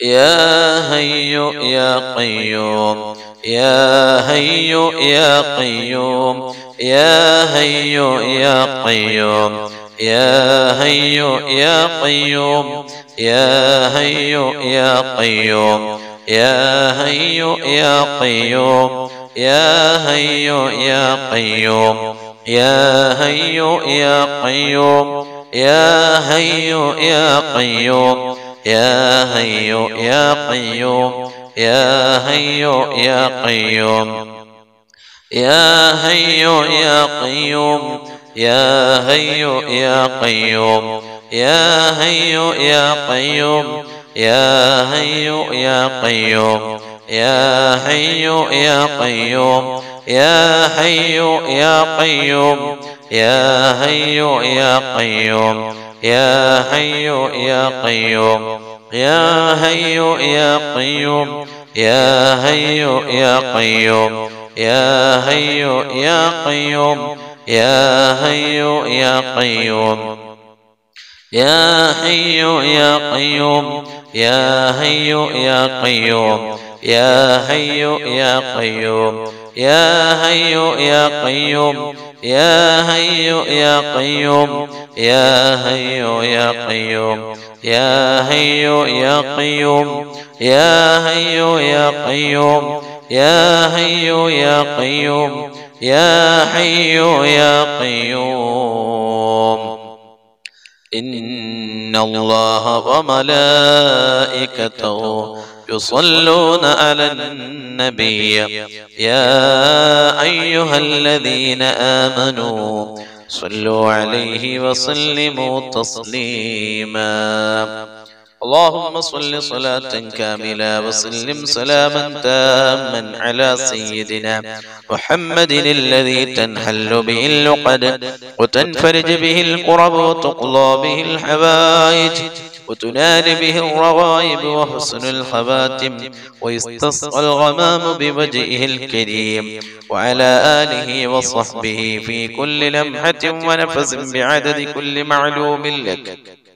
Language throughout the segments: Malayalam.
يا هي يا قيوم يا هي يا قيوم يا هي يا قيوم يا هي يا قيوم يا هي يا قيوم يا هي يا قيوم يا هي يا قيوم يا هي يا قيوم يا هي يا قيوم يا هي يا قيوم يا هي يا قيوم يا هي يا قيوم يا هي يا قيوم يا هي يا قيوم يا هي يا قيوم يا حي يا قيوم يا حي يا قيوم يا حي يا قيوم يا حي يا قيوم يا حي يا قيوم يا حي يا قيوم يا حي يا قيوم يا حي يا قيوم يا حي يا قيوم يا حي يا قيوم يا حي يا قيوم يا حي يا قيوم يا حي يا قيوم يا حي يا قيوم يا حي يا قيوم يا حي يا قيوم يا حي يا قيوم يا حي يا قيوم إن الله وملائكته يصلون على النبي يا أيها الذين آمنوا صلوا عليه وسلموا تسليما اللهم صل صلاة كاملة وسلم سلاما تاما على سيدنا محمد الذي تنحل به اللقد وتنفرج به القرب وتقضى به الحوائج وتنال به الرغائب وحسن الخواتم ويستسقى الغمام بوجهه الكريم وعلى آله وصحبه في كل لمحة ونفس بعدد كل معلوم لك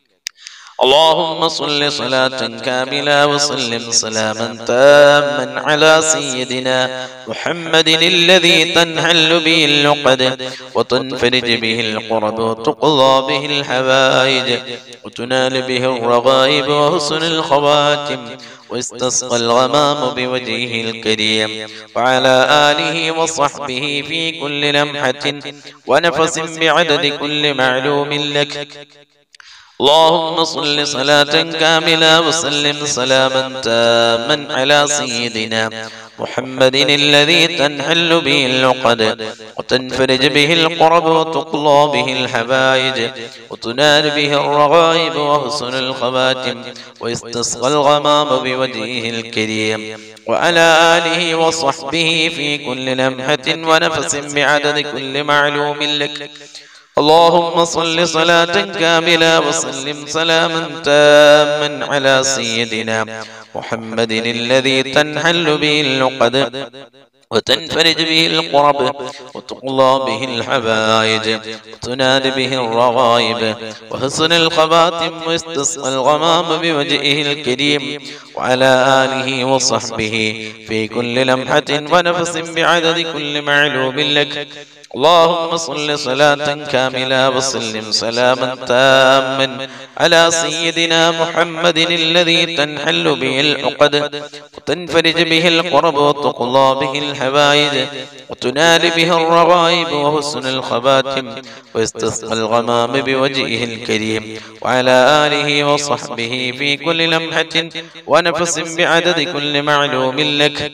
اللهم صل صلاة كاملة وسلم سلاما تاما على سيدنا محمد الذي تنحل به اللقد وتنفرج به القرب وتقضى به الحوائج وتنال به الرغائب وحسن الخواتم واستسقى الغمام بوجهه الكريم وعلى آله وصحبه في كل لمحة ونفس بعدد كل معلوم لك اللهم صل صلاة كاملة وسلم سلاما تاما على سيدنا محمد الذي تنحل به اللقد وتنفرج به القرب وتقضى به الحبائج وتنال به الرغائب وحسن الخواتم ويستسقى الغمام بوجهه الكريم وعلى آله وصحبه في كل لمحة ونفس بعدد كل معلوم لك اللهم صل صلاة كاملة وسلم سلاما تاما على سيدنا محمد الذي تنحل به اللقد وتنفرج به القرب وتقضى به الحبائج وتنال به الرغائب وحسن الخواتم واستسقى الغمام بوجهه الكريم وعلى آله وصحبه في كل لمحة ونفس بعدد كل معلوم لك اللهم صل صلاة كاملة وسلم سلاما تاما على سيدنا محمد الذي تنحل به العقد وتنفرج به القرب وتقضى به الحوائج وتنال به الرغائب وحسن الخواتم ويستسقى الغمام بوجهه الكريم وعلى آله وصحبه في كل لمحة ونفس بعدد كل معلوم لك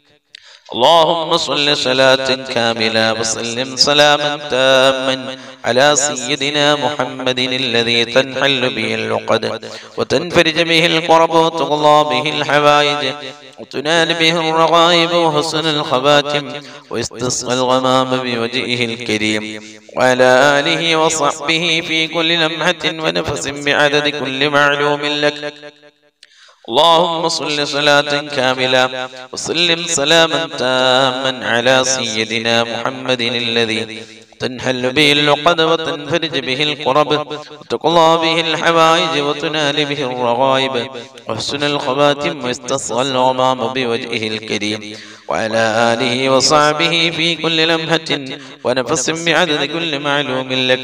اللهم صل صلاة كاملة وسلم سلاما تاما على سيدنا محمد الذي تنحل به اللقد وتنفرج به القرب وتقضى به الحوائج وتنال به الرغائب وحسن الخواتم ويستسقى الغمام بوجهه الكريم وعلى آله وصحبه في كل لمحة ونفس بعدد كل معلوم لك اللهم صل صلاة كاملة وسلم سلاما تاما على سيدنا محمد الذي تنحل به اللقد وتنفرج به القرب وتقضى به الحوائج وتنال به الرغائب وحسن الخواتم ويستصغى الغمام بوجهه الكريم وعلى آله وصحبه في كل لمحة ونفس بعدد كل معلوم لك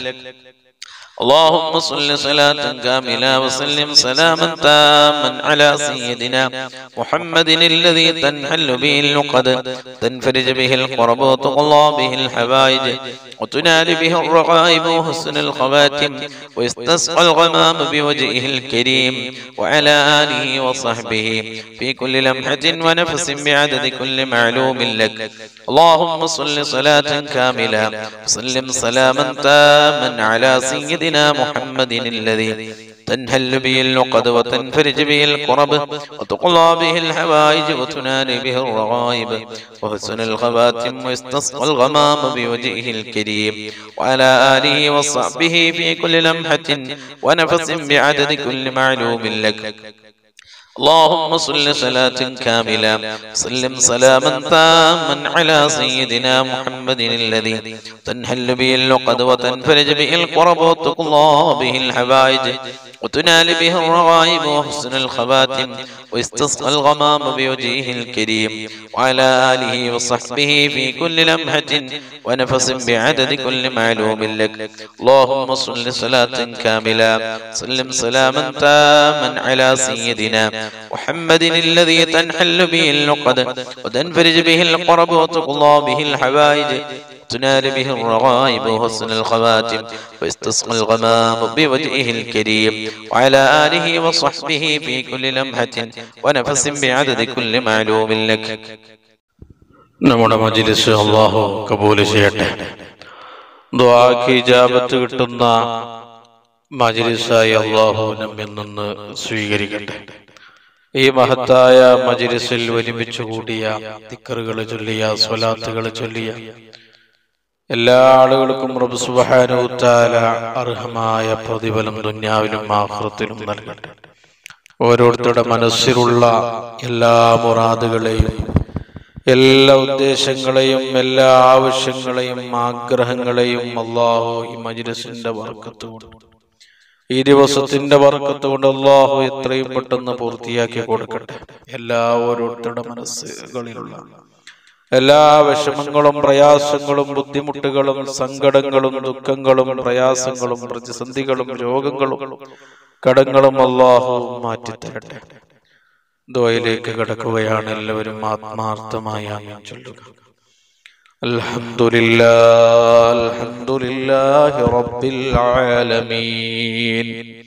اللهم صل صلاة كاملة وسلم سلاما تاما على سيدنا محمد الذي تنحل به اللقد تنفرج به القرب وتقضى به الحوائج وتنال به الرغائب وحسن الخواتم ويستسقى الغمام بوجهه الكريم وعلى آله وصحبه في كل لمحة ونفس بعدد كل معلوم لك اللهم صل صلاة كاملة وسلم سلاما تاما على سيدنا محمد الذي تنهل به اللقد وتنفرج به القرب وتقضى به الحوائج وتنال به الرغائب وحسن الخواتم ويستسقى الغمام بوجهه الكريم وعلى آله وصحبه في كل لمحة ونفس بعدد كل معلوم لك اللهم صل صلاة كاملة سلم سلاما تاما على سيدنا محمد الذي تنحل به اللقد وتنفرج به القرب وتقضى به الحوائج وتنال به الرغائب وحسن الخواتم ويستسقى الغمام بوجهه الكريم وعلى آله وصحبه في كل لمحة ونفس بعدد كل معلوم لك اللهم صل صلاة كاملة سلم سلاما تاما على سيدنا محمد الذي تنحل به اللقد وتنفرج به القرب وتقضى به الحوائج تنال به الرغائب وحسن الخواتم ويستسقى الغمام بوجهه الكريم وعلى آله وصحبه في كل لمحة ونفس بعدد كل معلوم لك നമ്മുടെ മജിലിസ് അള്ളാഹു കബൂല് ചെയ്യട്ടെ ദ്വാക്ക് ഇജാബത്ത് കിട്ടുന്ന മജിലിസായി അള്ളാഹു നമ്മിൽ നിന്ന് സ്വീകരിക്കട്ടെ ഈ മഹത്തായ മജിലിസിൽ ഒരുമിച്ച് കൂടിയ തിക്കറുകൾ ചൊല്ലിയ സ്വലാത്തുകൾ ചൊല്ലിയ എല്ലാ ആളുകൾക്കും റബ്ബ് സുബ്ഹാനഹു തആല അർഹമായ പ്രതിഫലം ദുന്യാവിലും ആഖിറത്തിലും നൽകട്ടെ ഓരോരുത്തരുടെ മനസ്സിലുള്ള എല്ലാ മുറാദുകളെയും എല്ലാ ഉദ്ദേശങ്ങളെയും എല്ലാ ആവശ്യങ്ങളെയും ആഗ്രഹങ്ങളെയും അള്ളാഹു ഈ മജ്ലിസിന്റെ വർക്കത്ത് കൊണ്ട് ഈ ദിവസത്തിന്റെ വർക്കത്ത് കൊണ്ട് അള്ളാഹു എത്രയും പെട്ടെന്ന് പൂർത്തിയാക്കി കൊടുക്കട്ടെ എല്ലാ ഓരോരുത്തരുടെ മനസ്സുകളിലുള്ള എല്ലാ വിഷമങ്ങളും പ്രയാസങ്ങളും ബുദ്ധിമുട്ടുകളും സങ്കടങ്ങളും ദുഃഖങ്ങളും പ്രയാസങ്ങളും പ്രതിസന്ധികളും രോഗങ്ങളും കടങ്ങളും അള്ളാഹു മാറ്റിത്തരട്ടെ ദ്വയിലേക്ക് കടക്കുകയാണ് എല്ലാവരും ആത്മാർത്ഥമായി ആമീൻ ചൊല്ലുക അൽഹംദുലില്ലാ അൽഹംദുലില്ലാഹി റബ്ബിൽ ആലമീൻ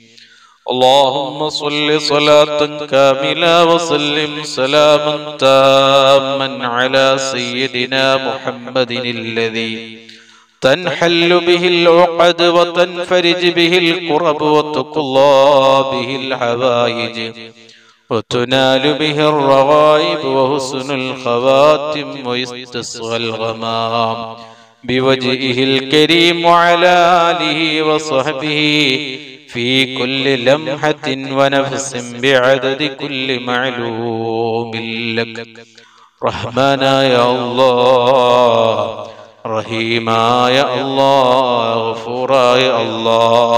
اللهم صل صلاة كاملة وسلم سلاما تاما على سيدنا محمد الذي تنحل به العقد وتنفرج به الكرب وتقضى به الحوائج وتنال به الرغائب وحسن الخواتم ويستسغى الغمام بوجهه الكريم وعلى آله وصحبه في كل لمحة ونفس بعدد كل معلوم لك رحمنا يا الله رحيما يا الله غفورا يا الله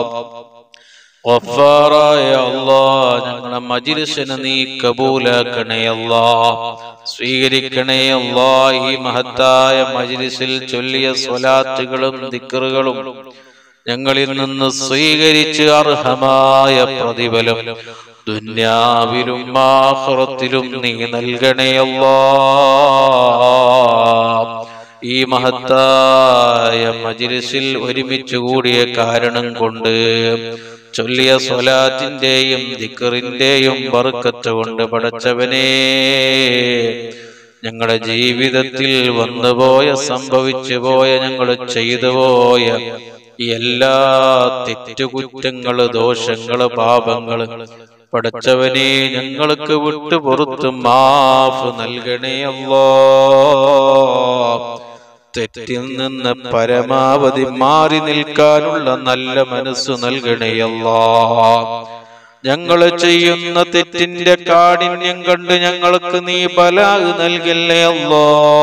ഗഫാറായ അല്ലാ ഞങ്ങളെ മജിലിസിനെ നീ കബൂലാക്കണേ അല്ലാ സ്വീകരിക്കണേ അല്ലാ ഈ മഹത്തായ മജിലിസിൽ ചൊല്ലിയ സ്വലാത്തുകളും ദിക്കറുകളും ഞങ്ങളിൽ നിന്ന് സ്വീകരിച്ച് അർഹമായ പ്രതിഫലം ദുന്യാവിലും ആഖിറത്തിലും നീ നൽകണേ അല്ലാ ഈ മഹത്തായ മജിലിസിൽ ഒരുമിച്ച് കൂടിയ കാരണം കൊണ്ട് ചൊല്ലിയ സ്വലാത്തിന്റെയും ദിക്കറിന്റെയും ബർക്കത്ത് കൊണ്ട് പടച്ചവനെ ഞങ്ങളുടെ ജീവിതത്തിൽ വന്നുപോയ സംഭവിച്ചു പോയ ഞങ്ങൾ ചെയ്തു പോയ എല്ലാ തെറ്റുകുറ്റങ്ങള് ദോഷങ്ങള് പാപങ്ങള് പടച്ചവനെ ഞങ്ങൾക്ക് വിട്ടു പുറത്ത് മാഫ് നൽകണേ അല്ലോ തെറ്റിൽ നിന്ന് പരമാവധി മാറി നിൽക്കാനുള്ള നല്ല മനസ്സ് നൽകണേയല്ലാ ഞങ്ങൾ ചെയ്യുന്ന തെറ്റിന്റെ കാഠിന്യം കണ്ട് ഞങ്ങൾക്ക് നീ ബലാഗ് നൽകല്ലേ അല്ലോ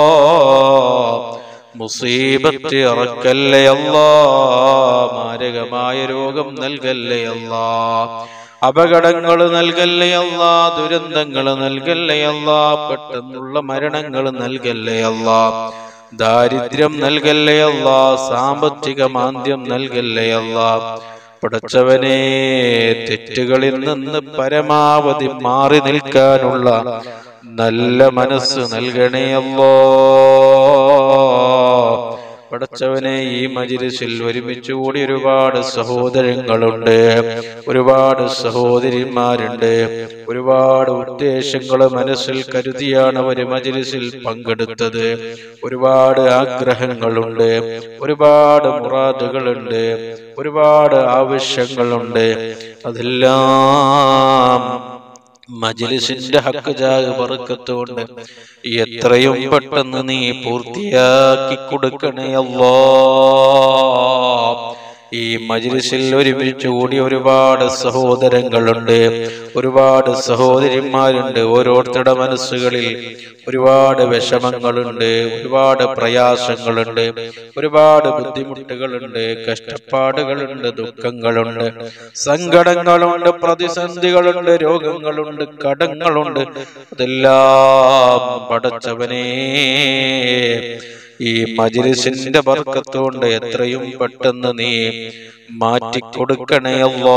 മുസീബത്ത് ഇറക്കല്ലേ അല്ലാ മാരകമായ രോഗം നൽകല്ലേ അല്ലാ അപകടങ്ങൾ നൽകല്ലേ അല്ലാ ദുരന്തങ്ങൾ നൽകല്ലേ അല്ലാ പെട്ടെന്നുള്ള മരണങ്ങൾ നൽകല്ലേ അല്ലാ ദാരിദ്ര്യം നൽകല്ലേ അല്ലാ സാമ്പത്തിക മാന്ദ്യം നൽകല്ലേ അല്ലാ പടച്ചവനെ തെറ്റുകളിൽ നിന്ന് പരമാവധി മാറി നിൽക്കാനുള്ള നല്ല മനസ്സ് നൽകണേ അല്ലോ പടച്ചവനെ ഈ മജിലിസിൽ ഒരുമിച്ച് കൂടി ഒരുപാട് സഹോദരങ്ങളുണ്ട് ഒരുപാട് സഹോദരിമാരുണ്ട് ഒരുപാട് ഉദ്ദേശങ്ങൾ മനസ്സിൽ കരുതിയാണ് അവർ മജിലിസിൽ പങ്കെടുത്തത് ഒരുപാട് ആഗ്രഹങ്ങളുണ്ട് ഒരുപാട് മുറാദുകളുണ്ട് ഒരുപാട് ആവശ്യങ്ങളുണ്ട് അതെല്ലാം മജിലിസിന്റെ ഹക്ക് ജാഗ് പറക്കത്തുകൊണ്ട് എത്രയും പെട്ടെന്ന് നീ പൂർത്തിയാക്കി കൊടുക്കണേ അല്ലോ ഈ മജിലിസിൽ ഒരുമിച്ച് കൂടി ഒരുപാട് സഹോദരങ്ങളുണ്ട് ഒരുപാട് സഹോദരിമാരുണ്ട് ഓരോരുത്തരുടെ മനസ്സുകളിൽ ഒരുപാട് വിഷമങ്ങളുണ്ട് ഒരുപാട് പ്രയാസങ്ങളുണ്ട് ഒരുപാട് ബുദ്ധിമുട്ടുകളുണ്ട് കഷ്ടപ്പാടുകളുണ്ട് ദുഃഖങ്ങളുണ്ട് സങ്കടങ്ങളുണ്ട് പ്രതിസന്ധികളുണ്ട് രോഗങ്ങളുണ്ട് കടങ്ങളുണ്ട് അതെല്ലാം പടച്ചവനേ ഈ മജിലിസിന്റെ ബർക്കത്തുകൊണ്ട് എത്രയും പെട്ടെന്ന് നീ മാറ്റിക്കൊടുക്കണേ അല്ലോ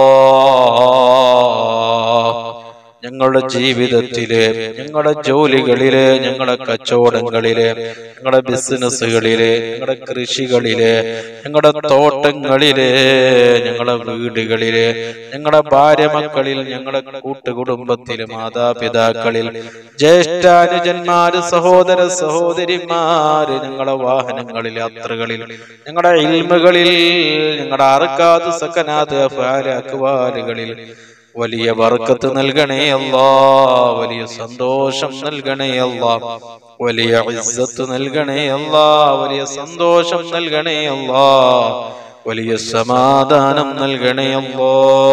ഞങ്ങളുടെ ജീവിതത്തില് ഞങ്ങളുടെ ജോലികളില് ഞങ്ങളുടെ കച്ചവടങ്ങളില് ഞങ്ങളുടെ ബിസിനസ്സുകളില് ഞങ്ങളുടെ കൃഷികളില് ഞങ്ങളുടെ തോട്ടങ്ങളില് ഞങ്ങളുടെ വീടുകളില് ഞങ്ങളുടെ ഭാര്യ മക്കളിൽ ഞങ്ങളുടെ കൂട്ടുകുടുംബത്തില് മാതാപിതാക്കളിൽ ജ്യേഷ്ഠാനുജന്മാര് സഹോദര സഹോദരിമാര് ഞങ്ങളുടെ വാഹനങ്ങളിൽ യാത്രകളിൽ ഞങ്ങളുടെ ഇൽമുകളിൽ ഞങ്ങളുടെ അറക്കാത് സക്കനാത് അക്വാലുകളിൽ വലിയ വർക്കത്ത് നൽകണേ അല്ലാ വലിയ സന്തോഷം നൽകണേ അല്ലാ വലിയ ഇസ്സത്ത് നൽകണേ അല്ലാ വലിയ സന്തോഷം നൽകണേ അല്ലാ വലിയ സമാധാനം നൽകണേ അല്ലോ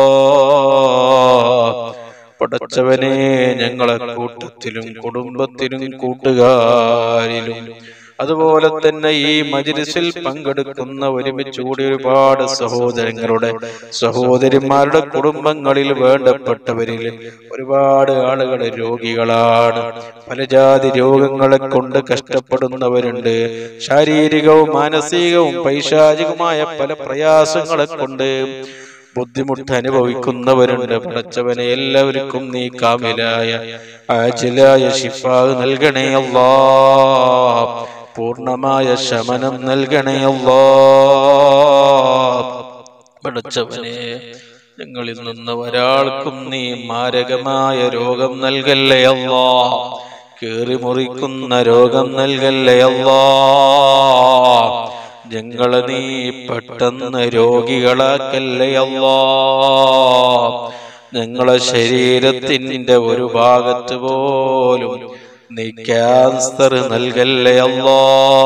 പടച്ചവനെ ഞങ്ങളെ കൂട്ടത്തിലും കുടുംബത്തിലും കൂട്ടുകാരിലും അതുപോലെ തന്നെ ഈ മജിലിസിൽ പങ്കെടുക്കുന്ന ഒരുമിച്ച് കൂടി ഒരുപാട് സഹോദരങ്ങളുടെ സഹോദരിമാരുടെ കുടുംബങ്ങളിൽ വേണ്ടപ്പെട്ടവരിൽ ഒരുപാട് ആളുകൾ രോഗികളാണ് പല ജാതി രോഗങ്ങളെ കൊണ്ട് കഷ്ടപ്പെടുന്നവരുണ്ട് ശാരീരികവും മാനസികവും പൈശാചികമായ പല പ്രയാസങ്ങളെ കൊണ്ട് ബുദ്ധിമുട്ട് അനുഭവിക്കുന്നവരുണ്ട് പടച്ചവനെ എല്ലാവർക്കും നീ കാമിലായ ആജിലായ ഷിഫാ നൽകണേ അല്ലാ പൂർണമായ ശമനം നൽകണേ അല്ലാ പടച്ചവനെ ഞങ്ങളിൽ നിന്ന് ഒരാൾക്കും നീ മാരകമായ രോഗം നൽകല്ലേ അല്ലാ കേറി മുറിക്കുന്ന രോഗം നൽകല്ലേ അല്ലാ ഞങ്ങളെ നീ പെട്ടെന്ന് രോഗികളാക്കല്ലേ അല്ലാ ഞങ്ങളെ ശരീരത്തിന്റെ ഒരു ഭാഗത്ത് പോലും നീ ക്യാൻസർ നൽകല്ലേ അല്ലാ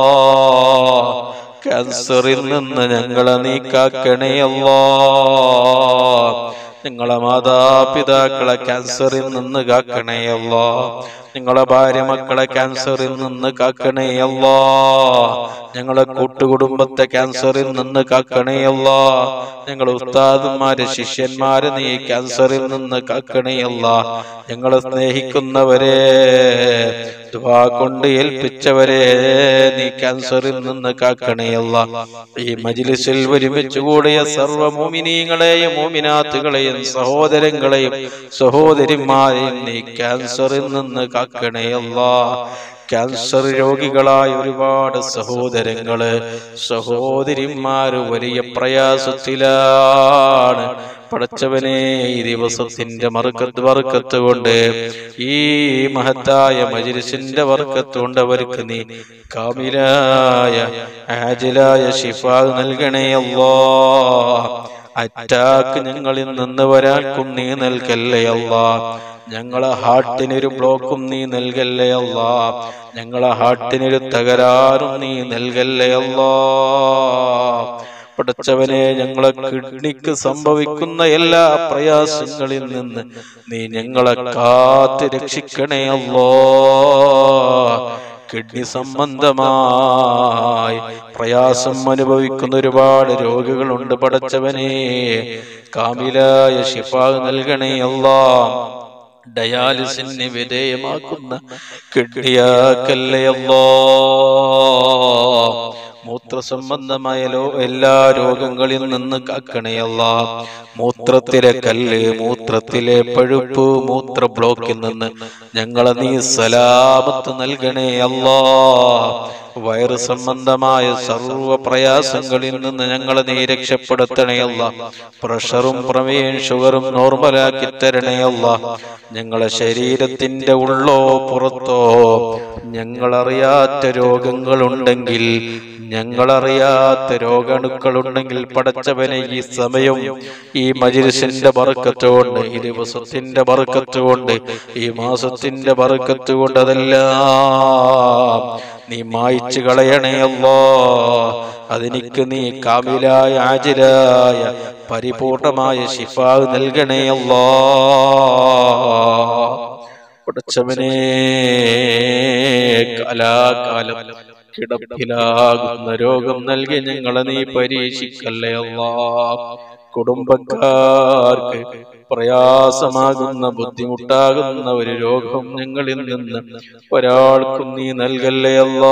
ക്യാൻസറിൽ നിന്ന് ഞങ്ങളെ നീ കാക്കണേ അല്ലാ നിങ്ങളെ മാതാപിതാക്കളെ ക്യാൻസറിൽ നിന്ന് കാക്കണേ അല്ലാ നിങ്ങളെ ഭാര്യ മക്കളെ ക്യാൻസറിൽ നിന്ന് കാക്കണേ അല്ലാ ഞങ്ങളെ കൂട്ടുകുടുംബത്തെ ക്യാൻസറിൽ നിന്ന് കാക്കണേ അല്ലാ ഞങ്ങളെ ഉസ്താദന്മാരെ ശിഷ്യന്മാരെ നീ ക്യാൻസറിൽ നിന്ന് കാക്കണേ അല്ലാ ഞങ്ങളെ സ്നേഹിക്കുന്നവരെ ദുആ കൊണ്ട് ഏൽപ്പിച്ചവരെ നീ ക്യാൻസറിൽ നിന്ന് കാക്കണേ അല്ലാ ഈ മജിലിസിൽ ഒരുമിച്ച് കൂടിയ സർവ്വ മോമിനീങ്ങളെയും മോമിനാത്തുകളെയും സഹോദരങ്ങളെയും സഹോദരിമാരെയും നീ ക്യാൻസറിൽ നിന്ന് കാക്കണേ അല്ലാ ക്യാൻസർ രോഗികളായ ഒരുപാട് സഹോദരങ്ങള് സഹോദരിമാര് വലിയ പ്രയാസത്തിലാണ് പടച്ചവനെ ഈ ദിവസത്തിന്റെ മറുക്കത്ത് വർക്കത്ത് കൊണ്ട് ഈ മഹത്തായ മജിരിസിന്റെ വർക്കത്ത് കൊണ്ട് അവർക്ക് നീ കാമിലായ ആജിലായ ഷിഫാ നൽകണേ അല്ലോ അറ്റാക്ക് ഞങ്ങളിൽ നിന്ന് വരാൾക്കും നീ നൽകല്ലേ അല്ലാ ഞങ്ങളെ ഹാർട്ടിനൊരു ബ്ലോക്കും നീ നൽകല്ലേ അല്ലാ ഞങ്ങളെ ഹാർട്ടിനൊരു തകരാറും നീ നൽകല്ലേ അല്ലാ പടച്ചവനെ ഞങ്ങളെ കിഡ്നിക്ക് സംഭവിക്കുന്ന എല്ലാ പ്രയാസങ്ങളിൽ നിന്ന് നീ ഞങ്ങളെ കാത്ത് രക്ഷിക്കണേ അല്ലോ കിഡ്നി സംബന്ധമായി പ്രയാസം അനുഭവിക്കുന്ന ഒരുപാട് രോഗികളുണ്ട് പടച്ചവനെ കാമിലായ ശിഫ നൽകണേ അല്ലാ ഡയാലിസിന് വിധേയമാക്കുന്ന കിഡ്നിയാക്കല്ലയല്ലോ മൂത്ര സംബന്ധമായ ലോ എല്ലാ രോഗങ്ങളിൽ നിന്ന് കാക്കണയല്ല മൂത്രത്തിലെ കല്ല് മൂത്രത്തിലെ പഴുപ്പ് മൂത്ര ബ്ലോക്കിൽ നിന്ന് ഞങ്ങളെ നീ സലാമത്ത് നൽകണേ അല്ലാ വയറ് സംബന്ധമായ സർവ പ്രയാസങ്ങളിൽ നിന്ന് ഞങ്ങളെ നീ രക്ഷപ്പെടുത്തണയല്ല പ്രഷറും പ്രമേയം ഷുഗറും നോർമലാക്കി തരണയല്ല ഞങ്ങളെ ശരീരത്തിന്റെ ഉള്ളോ പുറത്തോ ഞങ്ങളറിയാത്ത രോഗങ്ങളുണ്ടെങ്കിൽ ഞങ്ങളറിയാത്ത രോഗാണുക്കളുണ്ടെങ്കിൽ പടച്ചവനെ ഈ സമയം ഈ മജിലിസിന്റെ ബറക്കത്തുകൊണ്ട് ഈ ദിവസത്തിന്റെ ബറക്കത്തുകൊണ്ട് ഈ മാസത്തിന്റെ ബറക്കത്തുകൊണ്ട് അതെല്ലാം നീ മായിച്ചു കളയണേയല്ലോ അതെനിക്ക് നീ കാമിലായ ആചരായ പരിപൂർണമായ ശിഫാവ് നൽകണേയല്ലോ പടച്ചവനെ കലാകാലം കിടപ്പിലാകുന്ന രോഗം നൽകി ഞങ്ങളെ നീ പരീക്ഷിക്കല്ലേ അല്ലാ കുടുംബക്കാർക്ക് പ്രയാസമാകുന്ന ബുദ്ധിമുട്ടാകുന്ന ഒരു രോഗം ഞങ്ങളിൽ നിന്ന് ഒരാൾക്കും നീ നൽകല്ലേ അല്ലാ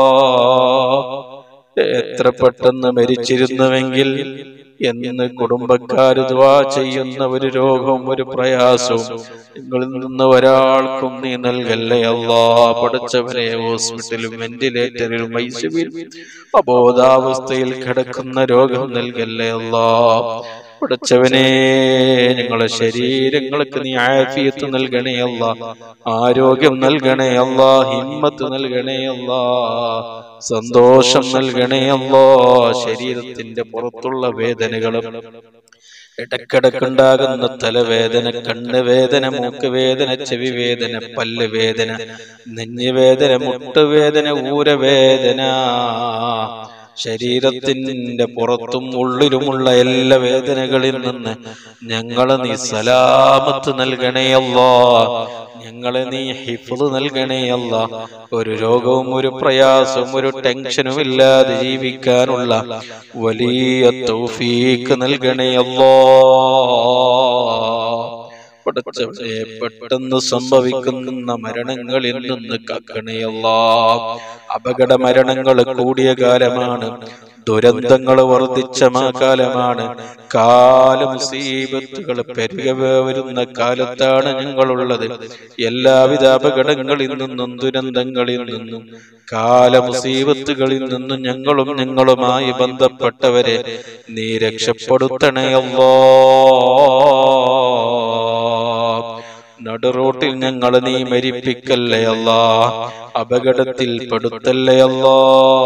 എത്ര പെട്ടെന്ന് മരിച്ചിരുന്നുവെങ്കിൽ എന്ന് കുടുംബക്കാര് ദ്വാ ചെയ്യുന്ന ഒരു രോഗവും ഒരു പ്രയാസവും നിങ്ങളിൽ നിന്ന് ഒരാൾക്കും നീ നൽകല്ലേ അല്ലാ പഠിച്ചവരെ ഹോസ്പിറ്റലും വെന്റിലേറ്ററിലും ഐസിയുവിൽ അബോധാവസ്ഥയിൽ കിടക്കുന്ന രോഗം നൽകല്ലേ അല്ലാ പഠിച്ചവനെ ഞങ്ങളെ ശരീരങ്ങൾക്ക് നീ ആഫിയത്ത് നൽകണേ അല്ല ആരോഗ്യം നൽകണേ അല്ല ഹിമ്മത്ത് നൽകണേ അല്ല സന്തോഷം നൽകണേ അല്ലോ ശരീരത്തിന്റെ പുറത്തുള്ള വേദനകളും ഇടക്കിടക്കുണ്ടാകുന്ന തലവേദന കണ്ണ് വേദന മൂക്ക് വേദന ചെവി വേദന പല്ല് വേദന നെഞ്ഞ് വേദന മുട്ടുവേദന ഊരവേദന ശരീരത്തിന്റെ പുറത്തും ഉള്ളിലുമുള്ള എല്ലാ വേദനകളിൽ നിന്ന് ഞങ്ങളെ നീ സലാമത്ത് നൽകണേയല്ലോ ഞങ്ങളെ നീ ഹിഫ്ള് നൽകണേയല്ല ഒരു രോഗവും ഒരു പ്രയാസവും ഒരു ടെൻഷനും ഇല്ലാതെ ജീവിക്കാനുള്ള വലിയ തൗഫീക്ക് നൽകണേയല്ലോ പടച്ചവനെ പെട്ടെന്ന് സംഭവിക്കുന്ന മരണങ്ങളിൽ നിന്ന് കാക്കണയല്ല അപകട മരണങ്ങൾ കൂടിയ കാലമാണ് ദുരന്തങ്ങൾ വർദ്ധിച്ച മാ കാലമാണ് കാല മുസീബത്തുകൾ പെരുക വരുന്ന കാലത്താണ് ഞങ്ങളുള്ളത് എല്ലാവിധ അപകടങ്ങളിൽ നിന്നും ദുരന്തങ്ങളിൽ നിന്നും കാല മുസീബത്തുകളിൽ നിന്നും ഞങ്ങളും ഞങ്ങളുമായി ബന്ധപ്പെട്ടവരെ നീ രക്ഷപ്പെടുത്തണയല്ലോ നടുറോട്ടിൽ ഞങ്ങൾ നീ മരിപ്പിക്കല്ലേ അല്ല അപകടത്തിൽ പെടുത്തല്ലേ അല്ലാ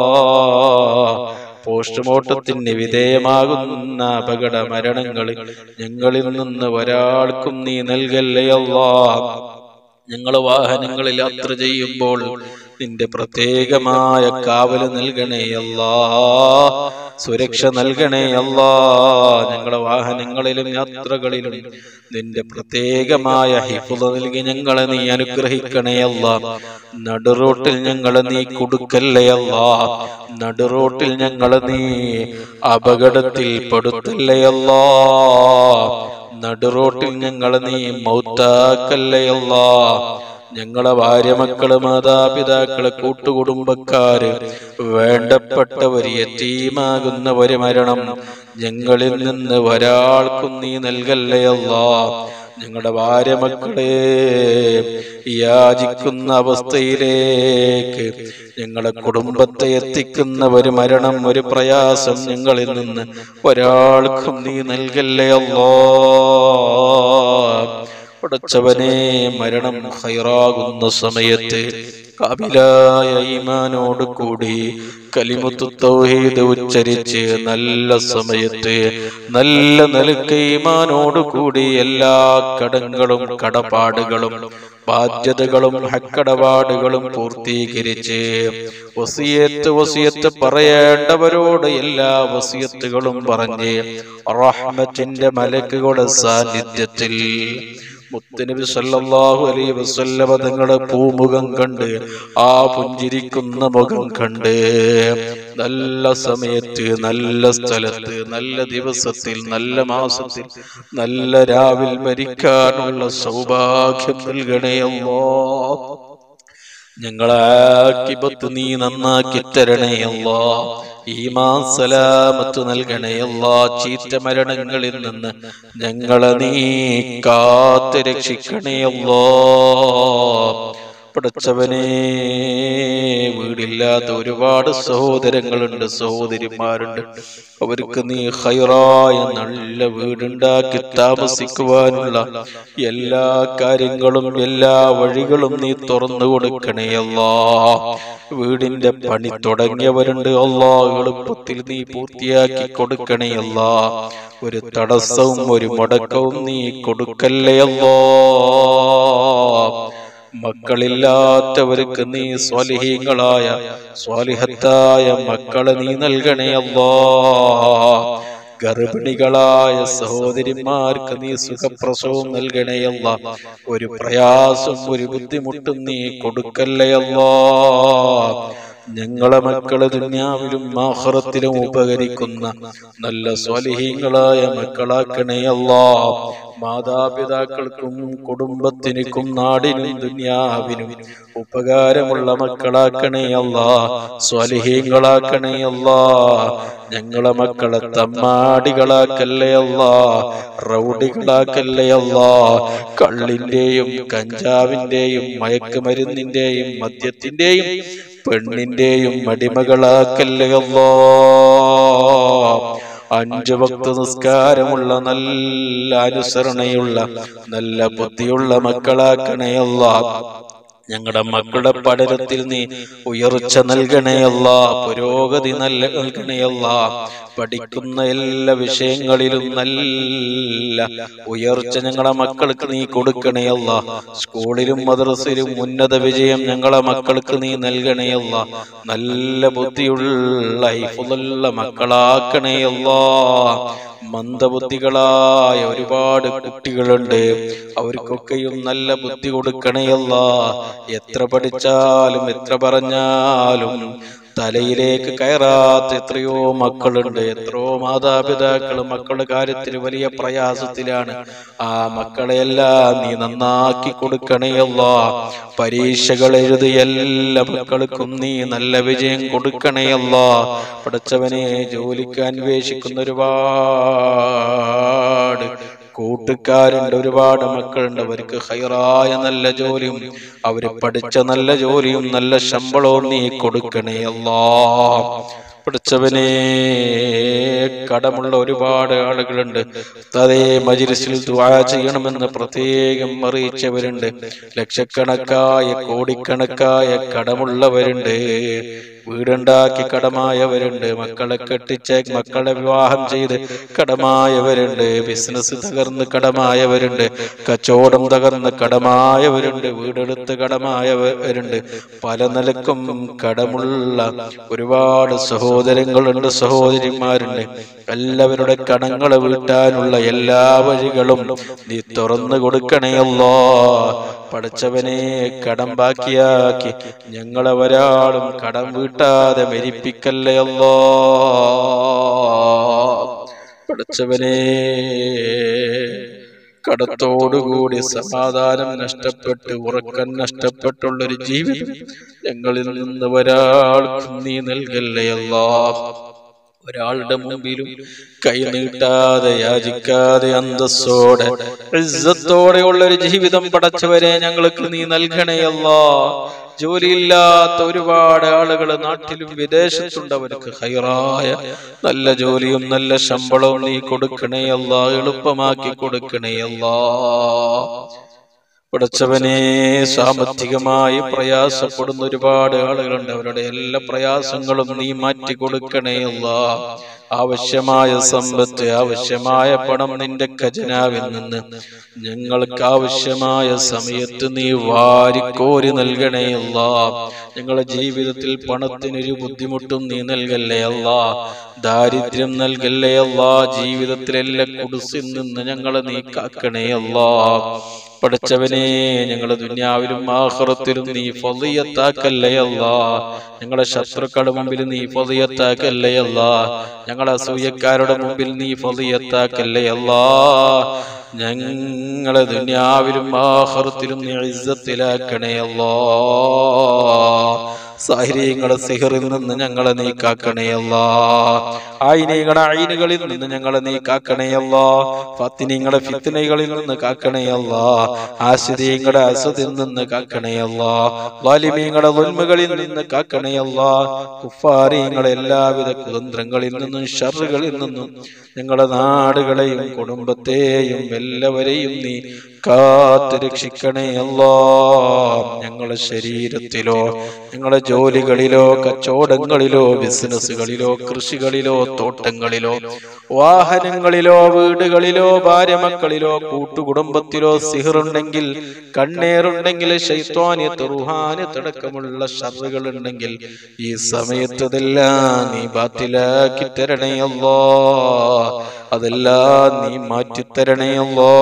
പോസ്റ്റ്മോർട്ടത്തിന് വിധേയമാകുന്ന അപകട മരണങ്ങൾ ഞങ്ങളിൽ നിന്ന് ഒരാൾക്കും നീ നൽകല്ലേ അല്ലാ ഞങ്ങൾ വാഹനങ്ങളിൽ യാത്ര ചെയ്യുമ്പോൾ നിന്റെ പ്രത്യേകമായ കാവല് നൽകണേ അല്ലാ സുരക്ഷ നൽകണേ അല്ലാ ഞങ്ങളെ വാഹനങ്ങളിലും യാത്രകളിലും നിന്റെ പ്രത്യേകമായ ഹിഫുത നൽകി ഞങ്ങളെ നീ അനുഗ്രഹിക്കണേ അല്ലാ നടുറോട്ടിൽ ഞങ്ങളെ നീ കൊടുക്കല്ലേ അല്ലാ നടുറോട്ടിൽ ഞങ്ങളെ നീ അപകടത്തിൽ പെടുത്തല്ലേ അല്ലാ നടുറോട്ടിൽ ഞങ്ങളെ നീ മൗത്താക്കല്ലയല്ലാ ഞങ്ങളെ ഭാര്യ മക്കള് മാതാപിതാക്കള് കൂട്ടുകുടുംബക്കാര് വേണ്ടപ്പെട്ടവർ യറ്റീമാകുന്ന ഒരു മരണം ഞങ്ങളിൽ നിന്ന് ഒരാൾക്കും നീ നൽകല്ലയല്ലാ ഞങ്ങളുടെ ഭാര്യ മക്കളെ യാചിക്കുന്ന അവസ്ഥയിലേക്ക് ഞങ്ങളെ കുടുംബത്തെ എത്തിക്കുന്ന ഒരു മരണം ഒരു പ്രയാസം ഞങ്ങളിൽ നിന്ന് ഒരാൾക്കും നീ നൽകല്ലേ അല്ലോ പടച്ചവനെ മരണം ഹൈറാകുന്ന സമയത്ത് കാബിലായ ഈമാനോട് കൂടി കലിമുത്തു തൗഹീദ് ഉച്ചരിച്ച് നല്ല സമയത്ത് നല്ല നിലക്ക് ഈമാനോട് കൂടി എല്ലാ കടങ്ങളും കടപാടുകളും ബാധ്യതകളും ഹക്കടപാടുകളും പൂർത്തീകരിച്ച് വസിയത്ത് വസിയത്ത് പറയേണ്ടവരോട് എല്ലാ വസിയത്തുകളും പറഞ്ഞ് റഹ്മത്തിന്റെ മലക്കുകളുടെ സാന്നിധ്യത്തിൽ മുത്തനബി സല്ലല്ലാഹു അലൈഹി വസല്ലമ തങ്ങളുടെ പൂമുഖം കണ്ട് ആ പുഞ്ചിരിക്കുന്ന മുഖം കണ്ട് നല്ല സമയത്ത് നല്ല സ്ഥലത്ത് നല്ല ദിവസത്തിൽ നല്ല മാസത്തിൽ നല്ല രാവിൽ മരിക്കാനുള്ള സൗഭാഗ്യം നൽകണേ അല്ലാ ഞങ്ങളാക്കിബത്ത് നീ നന്നാക്കി തരണേ അല്ലാ ഈമാൻ സലാമത്ത് നൽകണേ അല്ലാ ചീറ്റ മരണങ്ങളിൽ നിന്ന് ഞങ്ങളെ നീ കാത്ത് രക്ഷിക്കണേ അല്ലാ പടച്ചവനെ വീടില്ലാത്ത ഒരുപാട് സഹോദരങ്ങളുണ്ട് സഹോദരിമാരുണ്ട് അവർക്ക് നീ ഹൈറായ നല്ല വീടുണ്ടാക്കി താമസിക്കുവാനുള്ള എല്ലാ കാര്യങ്ങളും എല്ലാ വഴികളും നീ തുറന്നു കൊടുക്കണേ അല്ലാ വീടിന്റെ പണി തുടങ്ങിയവരുണ്ട് അല്ലാ എളുപ്പത്തിൽ നീ പൂർത്തിയാക്കി കൊടുക്കണേ അല്ലാ ഒരു തടസ്സവും ഒരു മുടക്കവും നീ കൊടുക്കല്ലേ അല്ലാ മക്കളില്ലാത്തവർക്ക് നീ സ്വാലിഹീങ്ങളായ സ്വാലിഹത്തായ മക്കളെ നീ നൽകണേ അല്ലാ ഗർഭിണികളായ സഹോദരിമാർക്ക് നീ സുഖപ്രസവം നൽകണേ അല്ലാ ഒരു പ്രയാസം ഒരു ബുദ്ധിമുട്ടും നീ കൊടുക്കല്ലേ അല്ലാ ഞങ്ങളെ മക്കളെ ദുന്യാവിലും ആഖിറത്തിലും ഉപകരിക്കുന്ന നല്ല സ്വാലിഹീങ്ങളായ മക്കളാക്കണേ അല്ലാ മാതാപിതാക്കൾക്കും കുടുംബത്തിനും നാടിനും ദുന്യാവിനും ഉപകാരമുള്ള മക്കളാക്കണേ അല്ലാ സ്വാലിഹീങ്ങളാക്കണേ അല്ലാ ഞങ്ങളെ മക്കളെ തമ്മാടികളാക്കല്ലേ അല്ലാ റൗഡികളാക്കല്ലേ അല്ലാ കള്ളിന്റെയും കഞ്ചാവിന്റെയും മയക്കുമരുന്നിന്റെയും മദ്യത്തിന്റെയും പെണ്ണിന്റെയും അടിമകളാക്കല്ലേ അല്ലാ അഞ്ചു ഭക്ത നിസ്കാരമുള്ള നല്ല അനുസരണയുള്ള നല്ല ബുദ്ധിയുള്ള മക്കളാക്കണേ അല്ലാ ഞങ്ങളുടെ മക്കളുടെ പഠനത്തിൽ നീ ഉയർച്ച നൽകണേയല്ല പുരോഗതി നല്ല നൽകണേയല്ല പഠിക്കുന്ന എല്ലാ വിഷയങ്ങളിലും നല്ല ഉയർച്ച ഞങ്ങളുടെ മക്കൾക്ക് നീ കൊടുക്കണേയല്ല സ്കൂളിലും മദ്രസയിലും ഉന്നത വിജയം ഞങ്ങളുടെ മക്കൾക്ക് നീ നൽകണേയല്ല നല്ല ബുദ്ധിയുള്ള ഐഫുള്ള മക്കളാക്കണേയല്ല മന്ദബുദ്ധികളായ ഒരുപാട് കുട്ടികളുണ്ട് അവർക്കൊക്കെയും നല്ല ബുദ്ധി കൊടുക്കണേയല്ല എത്ര പഠിച്ചാലും എത്ര പറഞ്ഞാലും തലയിലേക്ക് കയറാത്ത എത്രയോ മക്കളുണ്ട് എത്രയോ മാതാപിതാക്കൾ മക്കളുടെ കാര്യത്തിൽ വലിയ പ്രയാസത്തിലാണ് ആ മക്കളെയെല്ലാം നീ നന്നാക്കി കൊടുക്കണേയല്ല പരീക്ഷകൾ എഴുതി എല്ലാ മക്കൾക്കും നീ നല്ല വിജയം കൊടുക്കണേയല്ല പഠിച്ചവനെ ജോലിക്ക് അന്വേഷിക്കുന്ന ഒരുപാട് കൂട്ടുകാരുണ്ട് ഒരുപാട് മക്കളുണ്ട് അവർക്ക് ഹൈറായ നല്ല ജോലിയും അവര് പഠിച്ച നല്ല ജോലിയും നല്ല ശമ്പളവും നീ കൊടുക്കണേ അല്ലാ പഠിച്ചവനെ കടമുള്ള ഒരുപാട് ആളുകളുണ്ട് അതേ മജിലിസിൽ ദുആ ചെയ്യണമെന്ന് പ്രത്യേകം അറിയിച്ചവരുണ്ട് ലക്ഷക്കണക്കായ കോടിക്കണക്കായ കടമുള്ളവരുണ്ട് വീടുണ്ടാക്കി കടമായവരുണ്ട് മക്കളെ കെട്ടിച്ച് മക്കളെ വിവാഹം ചെയ്ത് കടമായവരുണ്ട് ബിസിനസ് തകർന്ന് കടമായവരുണ്ട് കച്ചവടം തകർന്ന് കടമായവരുണ്ട് വീടെടുത്ത് കടമായവരുണ്ട് പല നിലക്കും കടമുള്ള ഒരുപാട് സഹോദരങ്ങളുണ്ട് സഹോദരിമാരുണ്ട് എല്ലാവരുടെ കടങ്ങളെ വീട്ടാനുള്ള എല്ലാ വഴികളും നീ തുറന്നു കൊടുക്കണേയല്ലോ പഠിച്ചവനെ കടം ബാക്കിയാക്കി ഞങ്ങളെ ഒരാളും കടം വീട്ടാതെ മരിപ്പിക്കല്ലേ അല്ലോ പഠിച്ചവനെ കടത്തോടുകൂടി സമാധാനം നഷ്ടപ്പെട്ട് ഉറക്കം നഷ്ടപ്പെട്ടുള്ളൊരു ജീവിതം ഞങ്ങളിൽ നിന്ന് ഒരാൾക്കും നീ നൽകല്ലേ അല്ലാ ഒരാളുടെ മുമ്പിലും കൈ നീട്ടാതെ യാചിക്കാതെ അന്തസ്സോടെ ഇസ്സത്തോടെയുള്ള ഒരു ജീവിതം പടച്ചവരെ ഞങ്ങൾക്ക് നീ നൽകണേയല്ലാ ജോലിയില്ലാത്ത ഒരുപാട് ആളുകൾ നാട്ടിലും വിദേശത്തുണ്ട് അവർക്ക് ഹൈറായ നല്ല ജോലിയും നല്ല ശമ്പളവും നീ കൊടുക്കണേയല്ല എളുപ്പമാക്കി കൊടുക്കണേയല്ല പടച്ചവനെ സാമ്പത്തികമായി പ്രയാസപ്പെടുന്ന ഒരുപാട് ആളുകളുണ്ട് അവരുടെ എല്ലാ പ്രയാസങ്ങളും നീ മാറ്റി കൊടുക്കണേ അല്ല ആവശ്യമായ സമ്പത്ത് ആവശ്യമായ പണം നിന്റെ ഖജനാവിൽ നിന്ന് ഞങ്ങൾക്ക് ആവശ്യമായ സമയത്ത് നീ വാരിക്കോരി നൽകണേ അല്ല ഞങ്ങളുടെ ജീവിതത്തിൽ പണത്തിനൊരു ബുദ്ധിമുട്ടും നീ നൽകല്ലേ അല്ല ദാരിദ്ര്യം നൽകല്ലേ അല്ല ജീവിതത്തിലെല്ലാ കുടിസിൽ നിന്ന് ഞങ്ങളെ നീ കാക്കണേ അല്ലാ പഠിച്ചവനെ ഞങ്ങളുടെ ദുന്യാവിലും ആഹ്റത്തിലും നീ ഫലിയത്താക്കല്ലേ അല്ല ഞങ്ങളുടെ ശത്രുക്കളുടെ മുമ്പിൽ നീ ഫലിയത്താക്കല്ലേ അല്ല ഞങ്ങളുടെ അസൂയക്കാരുടെ മുമ്പിൽ നീ ഫലിയത്താക്കല്ലേ അല്ല ഞങ്ങളെ ദുന്യാവിലും ആഹ്റത്തിലും നീ ഇസ്സത്തിലാക്കണേ അല്ലാ സാഹിര്യങ്ങളുടെ സിഹറിൽ നിന്ന് ഞങ്ങളെ നീ കാക്കണേയല്ല ആയിനീങ്ങളുടെ അയിനുകളിൽ നിന്ന് ഞങ്ങളെ നീ കാക്കണേയല്ല ഫത്തിനീങ്ങളുടെ ഫിത്തിനകളിൽ നിന്ന് കാക്കണേയല്ല ആശ്രയങ്ങളുടെ അസതിൽ നിന്ന് കാക്കണേയല്ല വാലിമീങ്ങളുടെ ഉൽമകളിൽ നിന്ന് കാക്കണേയല്ല കുഫാരിങ്ങളുടെ എല്ലാവിധ കുതന്ത്രങ്ങളിൽ നിന്നും ഷറുകളിൽ നിന്നും ഞങ്ങളുടെ നാടുകളെയും കുടുംബത്തെയും എല്ലാവരെയും നീ കാത്തു രക്ഷിക്കണേ അല്ലാ ഞങ്ങളുടെ ശരീരത്തിലോ ഞങ്ങളുടെ ജോലികളിലോ കച്ചവടങ്ങളിലോ ബിസിനസ്സുകളിലോ കൃഷികളിലോ തോട്ടങ്ങളിലോ വാഹനങ്ങളിലോ വീടുകളിലോ ഭാര്യമക്കളിലോ കൂട്ടുകുടുംബത്തിലോ സിഹറുണ്ടെങ്കിൽ കണ്ണേറുണ്ടെങ്കിൽ ശൈത്വാനിയത്ത് റുഹാനിയത്തടക്കമുള്ള ഷറുകൾ ഉണ്ടെങ്കിൽ ഈ സമയത്തതെല്ലാം നീ ബാത്തിലാക്കി തരണേ അല്ലാ അതെല്ലാം നീ മാറ്റിത്തരണേ അല്ലാ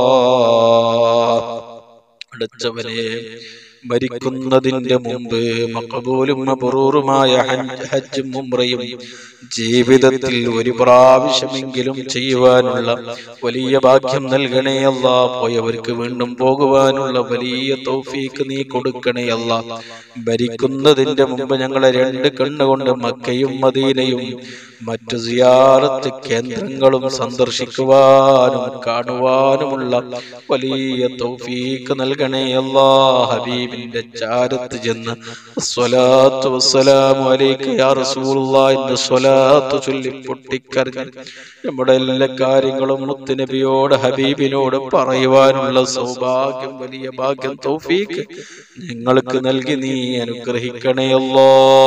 അടച്ചവനെ മരിക്കുന്നതിന്റെ മുമ്പ് മക്കബൂലും മബറൂറുമായ ഹജ്ജ് ഹജ്ജും ഉംറയും ജീവിതത്തിൽ ഒരു പ്രാവശ്യമെങ്കിലും ചെയ്യുവാനുള്ള വലിയ ഭാഗ്യം നൽകണേ അല്ല പോയവർക്ക് വീണ്ടും പോകുവാനുള്ള വലിയ തൗഫീക്ക് നീ കൊടുക്കണേ അല്ല ഭരിക്കുന്നതിന്റെ മുമ്പ് ഞങ്ങളെ രണ്ട് കണ്ണുകൊണ്ട് മക്കയും മദീനയും മറ്റു സിയാറത്ത് കേന്ദ്രങ്ങളും സന്ദർശിക്കുവാനും കാണുവാനുമുള്ള വലിയ തൗഫീക്ക് നൽകണേ അല്ലാ ഹബീബിന്റെ ചാരത്ത് ചെന്ന് സ്വലാത്തു വസ്സലാമു അലൈക യാ റസൂലുള്ളാഹി എന്ന് സ്വലാത്ത് ചൊല്ലി പൊട്ടിക്കരഞ്ഞ് നമ്മുടെ എല്ലാ കാര്യങ്ങളും മുത്തുനബിയോട് ഹബീബിനോട് പറയുവാനുള്ള സൗഭാഗ്യം വലിയ ഭാഗ്യം തൗഫീക്ക് ഞങ്ങൾക്ക് നൽകി നീ അനുഗ്രഹിക്കണേ അല്ലാ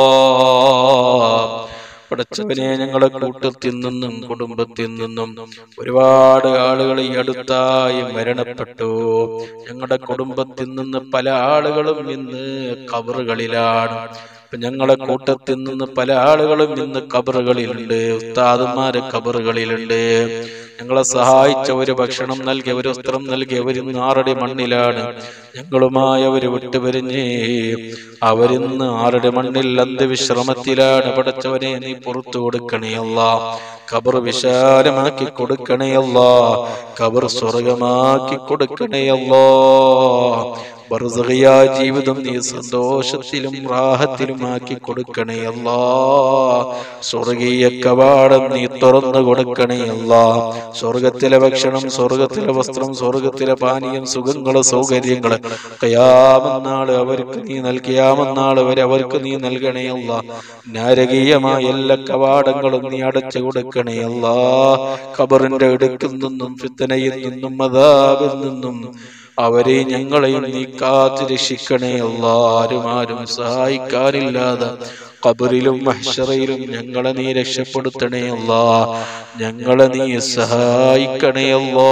പടച്ചവനെ ഞങ്ങളെ കൂട്ടത്തിൽ നിന്നും കുടുംബത്തിൽ നിന്നും ഒരുപാട് ആളുകൾ ഈ അടുത്തായി മരണപ്പെട്ടു ഞങ്ങളുടെ കുടുംബത്തിൽ നിന്ന് പല ആളുകളും ഇന്ന് കബറുകളിലാണ് ഇപ്പൊ ഞങ്ങളെ കൂട്ടത്തിൽ നിന്ന് പല ആളുകളും ഇന്ന് കബറുകളിലുണ്ട് ഉസ്താദുമാര് കബറുകളിലുണ്ട് ഞങ്ങളെ സഹായിച്ച ഒരു ഭക്ഷണം നൽകി ഒരു വസ്ത്രം നൽകി അവരിന്ന് ആറടി മണ്ണിലാണ് ഞങ്ങളുമായി അവര് വിട്ടുപിരിഞ്ഞ് അവരിന്ന് ആറടി മണ്ണിൽ അന്ത്യവിശ്രമത്തിലാണ് പടച്ചവനെ നീ പുറത്തു കൊടുക്കണേ അല്ല കബർ വിശാലമാക്കി കൊടുക്കണേ അല്ല കബർ സ്വർഗമാക്കി കൊടുക്കണേ അല്ലാ ബർസഖിയായ ജീവിതം നീ സന്തോഷത്തിലും റാഹത്തിലും ആക്കി കൊടുക്കണേ അല്ലാ സ്വർഗീയ കവാടം നീ തുറന്നു കൊടുക്കണേ അല്ലാ സ്വർഗത്തിലെ ഭക്ഷണം സ്വർഗത്തിലെ വസ്ത്രം സ്വർഗത്തിലെ പാനീയം സുഖങ്ങള് സൗകര്യങ്ങള് കയാമെന്നാള് അവർക്ക് നീ നൽകിയാമെന്നാള് വരെ അവർക്ക് നീ നൽകണേ അല്ല നാരകീയമായ എല്ലാ കവാടങ്ങളും നീ അടച്ചു കൊടുക്കണേ അല്ലാ ഖബറിന്റെ അടുക്കിൽ നിന്നും ഫിത്തനയിൽ നിന്നും മതാബിൽ നിന്നും അവരെ ഞങ്ങളെയും നീ കാത്തു രക്ഷിക്കണേ അല്ലാ ആരും ആരും സഹായിക്കാനില്ലാതെ ഖബറിലും മഹ്ശറയിലും ഞങ്ങളെ നീ രക്ഷപ്പെടുത്തണേ അല്ലാ ഞങ്ങളെ നീ സഹായിക്കണേ അല്ലാ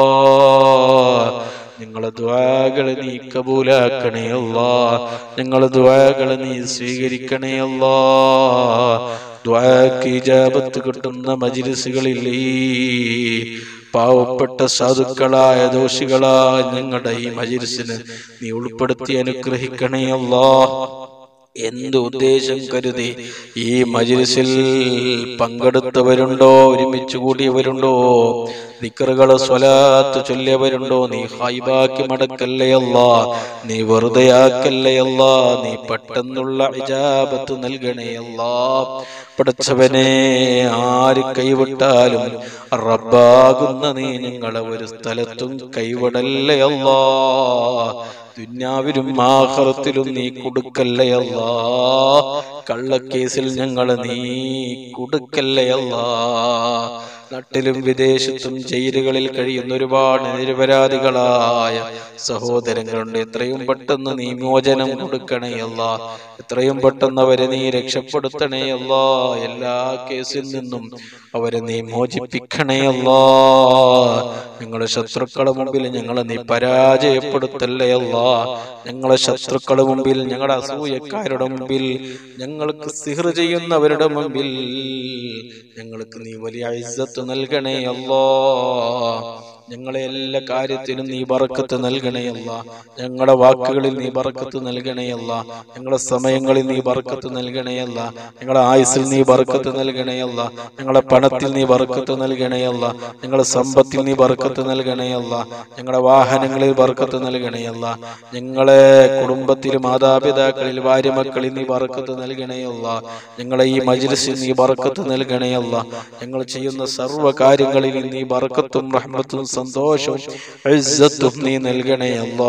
ഞങ്ങളെ ദ്വാകളെ നീ കബൂലാക്കണേ അല്ലാ ഞങ്ങളെ ദ്വാകളെ നീ സ്വീകരിക്കണേ അല്ലാ ദ്വാക്ക് ഇജാബത്ത് കിട്ടുന്ന മജിലിസുകളിൽ ഈ പാവപ്പെട്ട സാധുക്കളായ ദോഷികളായ ഞങ്ങളുടെ ഈ മജിലിസിന് നീ ഉൾപ്പെടുത്തി അനുഗ്രഹിക്കണേ അല്ലാ എന്ത് ഉദ്ദേശം കരുതി ഈ മജിലിസിൽ പങ്കെടുത്തവരുണ്ടോ ഒരുമിച്ച് കൂടിയവരുണ്ടോ ദിക്കറുകള് സ്വലാത്ത് ചൊല്ലിയവരുണ്ടോ നീ ഹൈബാക്കി മടക്കല്ലേ അല്ല നീ വെറുതെ ആക്കല്ലേ അല്ല നീ പെട്ടെന്നുള്ള ഇജാബത്ത് നൽകണേ അല്ല പഠിച്ചവനെ ആര് കൈവിട്ടാലും റബ്ബാകുന്ന നീ ഞങ്ങളെ ഒരു സ്ഥലത്തും കൈവിടല്ലേ അല്ലാ ദുന്യാവിലും ആഹ്റത്തിലും നീ കൊടുക്കല്ലേ അല്ലാ കള്ളക്കേസിൽ ഞങ്ങളെ നീ കൊടുക്കല്ലേ അല്ലാ നാട്ടിലും വിദേശത്തും ജയിലുകളിൽ കഴിയുന്ന ഒരുപാട് നിരപരാധികളായ സഹോദരങ്ങളുണ്ട് എത്രയും പെട്ടെന്ന് നീ മോചനം കൊടുക്കണേ അല്ല എത്രയും പെട്ടെന്ന് അവരെ നീ രക്ഷപ്പെടുത്തണേ അല്ല എല്ലാ കേസിൽ നിന്നും അവരെ നീ മോചിപ്പിക്കണേ അല്ല ഞങ്ങളുടെ ശത്രുക്കളുടെ മുമ്പിൽ ഞങ്ങളെ നീ പരാജയപ്പെടുത്തല്ലേ അല്ല ഞങ്ങളെ ശത്രുക്കളുടെ മുമ്പിൽ ഞങ്ങളുടെ അസൂയക്കാരുടെ മുമ്പിൽ ഞങ്ങൾക്ക് സിഹർ ചെയ്യുന്നവരുടെ മുമ്പിൽ ഞങ്ങൾക്ക് നീ വലിയ ഇസ്സത്ത് നൽകണേ അല്ലോ ഞങ്ങളെ എല്ലാ കാര്യത്തിനും നീ ബറക്കത്ത് നൽകണേ അല്ല ഞങ്ങളുടെ വാക്കുകളിൽ നീ ബറക്കത്ത് നൽകണേ അല്ല ഞങ്ങളുടെ സമയങ്ങളിൽ നീ ബറക്കത്ത് നൽകണേ അല്ല ഞങ്ങളുടെ ആയുസ്സിൽ നീ ബറക്കത്ത് നൽകണേ അല്ല ഞങ്ങളുടെ പണത്തിൽ നീ ബറക്കത്ത് നൽകണേ അല്ല ഞങ്ങളുടെ സമ്പത്തിൽ നീ ബറക്കത്ത് നൽകണേ അല്ല ഞങ്ങളുടെ വാഹനങ്ങളിൽ ബറക്കത്ത് നൽകണേ അല്ല ഞങ്ങളെ കുടുംബത്തിൽ മാതാപിതാക്കളിൽ ഭാര്യമക്കളിൽ നീ ബറക്കത്ത് നൽകണേ അല്ല ഞങ്ങളെ ഈ മജ്ലിസിൽ നീ ബറക്കത്ത് നൽകണേ അല്ല ഞങ്ങൾ ചെയ്യുന്ന സർവ്വ കാര്യങ്ങളിൽ നീ ബറക്കത്തും റഹ്മത്തും സന്തോഷവും ഇസ്സത്തും നീ നൽകണേ അല്ലാ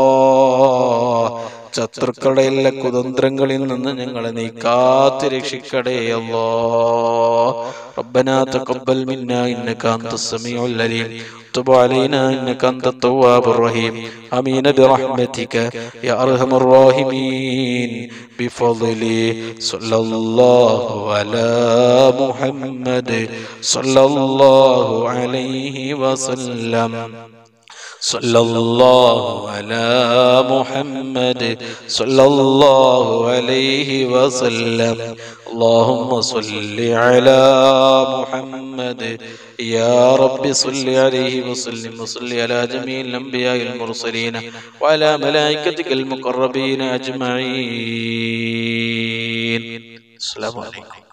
ശത്രുക്കളുടെ എല്ലാ കുതന്ത്രങ്ങളിൽ നിന്ന് ഞങ്ങളെ നീ കാത്തു രക്ഷിക്കടേ അല്ലോ ربنا تقبل منا إنك أنت السميع العليم تب علينا إنك أنت التواب الرحيم آمين برحمتك يا أرحم الراحمين بفضلي صلى الله على محمد صلى الله عليه وسلم صلى الله على محمد صلى الله عليه وسلم اللهم صل على محمد يا رب صل عليه وسلم وصل على جميع الأنبياء المرسلين وعلى ملائكتك المقربين أجمعين السلام عليكم